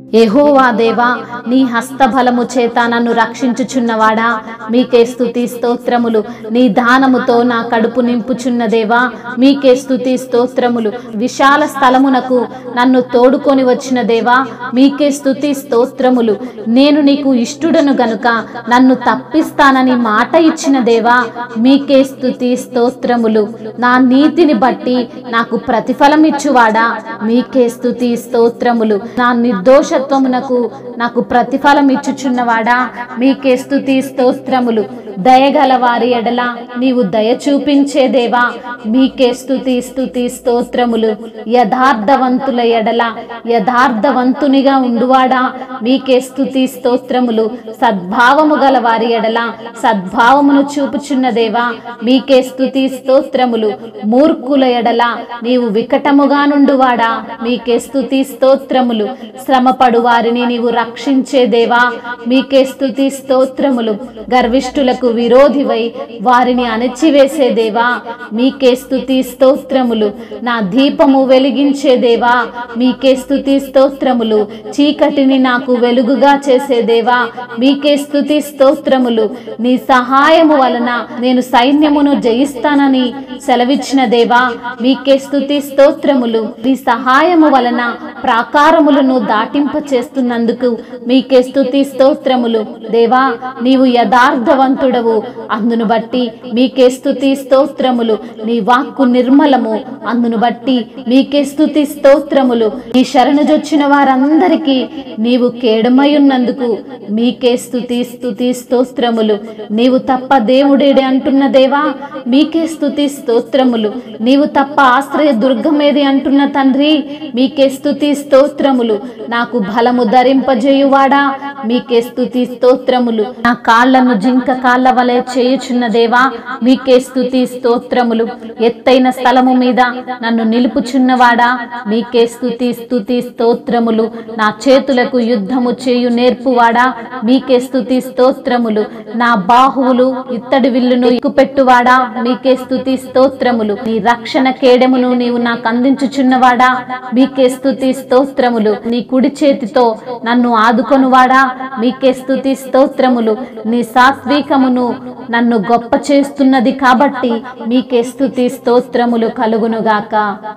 యెహోవా దేవా నీ హస్తబలము చేత నన్ను రక్షించుచున్నవాడా మీకే స్తుతి స్తోత్రములు నీ దానముతో నా కడుపు నింపుచున్న దేవా మీకే స్తుతి స్తోత్రములు విశాల స్థలమునకు నన్ను తోడుకొని వచ్చిన దేవా మీకే స్తుతి స్తోత్రములు నేను నీకు ఇష్టుడను గనుక నన్ను తప్పిస్తానని మాట ఇచ్చిన దేవా మీకే స్తుతి స్తోత్రములు నా నీతిని బట్టి నాకు ప్రతిఫలం ఇచ్చువాడా మీకే స్తుతి స్తోత్రములు నా నిర్దోషత్వమునకు నాకు ప్రతిఫలం ఇచ్చుచున్నవాడా మీకే స్తుతి స్తోత్రములు దయగల వారి ఎడల నీవు దయ చూపించే దేవా మీకే స్తుతి స్తుతి స్తోత్రములు యథార్థవంతుల ఎడల యథార్థవంతునిగా ఉండువాడా మీకే స్తుతి స్తోత్రములు సద్భావము గల వారి ఎడల సద్భావమును చూపుచున్న దేవా మీకే స్తుతి స్తోత్రములు మూర్ఖుల ఎడల నీవు వికటముగా నుండువాడా మీకే స్తుతి స్తోత్రములు శ్రమపడు వారిని నీవు రక్షించే దేవా మీకే స్తుతి స్తోత్రములు గర్విష్ఠులకు విరోధివై వారిని అణచివేసే దేవా మీకే స్తుతి స్తోత్రములు నా దీపము వెలిగించే దేవా మీకే స్తుతి స్తోత్రములు చీకటిని నాకు వెలుగుగా చేసే దేవా మీకే స్తుతి స్తోత్రములు నీ సహాయము వలన నేను సైన్యమును జయిస్తానని సెలవిచ్చిన దేవా మీకే స్తుతి స్తోత్రములు నీ సహాయము వలన ప్రాకారములను దాటింప చేస్తున్నందుకు మీకే స్తుతి స్తోత్రములు దేవా నీవు యథార్థవంతుడవు అందును బట్టి మీకే స్తుతి స్తోత్రములు నీ వాక్కు నిర్మలము అందును బట్టి మీకే స్తుతి స్తోత్రములు నీ శరణుజొచ్చిన వారందరికీ నీవు కేడమై ఉన్నందుకు మీకే స్తుతి స్తుతి స్తోత్రములు నీవు తప్ప దేవుడేడే అంటున్న దేవా మీకే స్తుతి స్తోత్రములు నీవు తప్ప ఆశ్రయ దుర్గమేది అంటున్న తండ్రి మీకే స్తుతి స్తోత్రములు నాకు బలము ధరింపజేయువాడా మీకే స్తుతి స్తోత్రములు నా కాళ్లను జింక కాళ్ళ వలె చేయుచున్న దేవా మీకే స్తుతి స్తోత్రములు ఎత్తైన స్థలము మీద నన్ను నిలుపుచున్నవాడా మీకే స్తుతి స్తుతి స్తోత్రములు నా చేతులకు యుద్ధము చేయు నేర్పువాడా మీకే స్తుతి స్తోత్రములు నా బాహువులు ఇత్తడి విల్లును ఎక్కుపెట్టువాడా మీకే స్తుతి స్తోత్రములు నీ రక్షణ కేడెమును నీవు నాకు అందించుచున్నవాడా మీకే స్తుతి స్తోత్రములు నీ కుడి చేతితో నన్ను ఆదుకొనువాడా మీకే స్తుతి స్తోత్రములు నీ సాత్వికమును నన్ను గొప్ప చేస్తున్నది కాబట్టి మీకే స్తుతి స్తోత్రములు కలుగునుగాక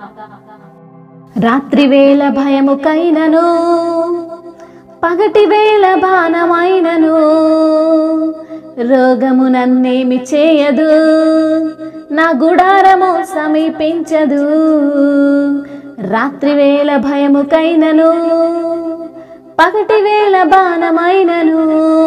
రాత్రి వేళ భయముకైనను పగటి వేళ బాణమైనను రోగము నన్నేమి చేయదు నా గుడారము సమీపించదు రాత్రి వేళ భయముకైనను పగటి వేళ బాణమైనను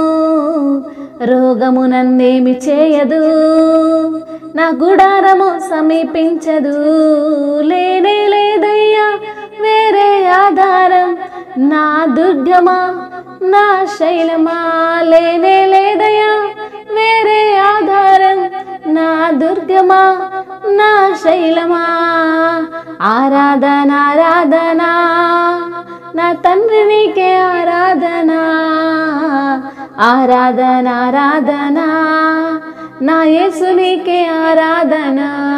రోగము నన్నేమి చేయదు నా గుడారము సమీపించదు లేనే లేదయ్యా వేరే ఆధారం నా దుర్గమా నా శైలమా లేనే లేదయ్యా వేరే ఆధారం నా దుర్గమా నా శైలమా ఆరాధన ఆరాధన నా తండ్రి నీకే ఆరాధన ఆరాధన ఆరాధన నా యేసు నీకే ఆరాధన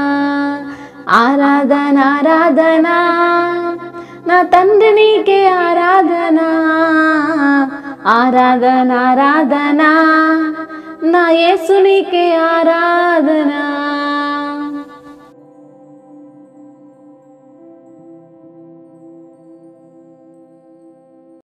ఆరాధన ఆరాధన నా తండ్రి నీకే ఆరాధన ఆరాధన ఆరాధన నా యేసు నీకే ఆరాధన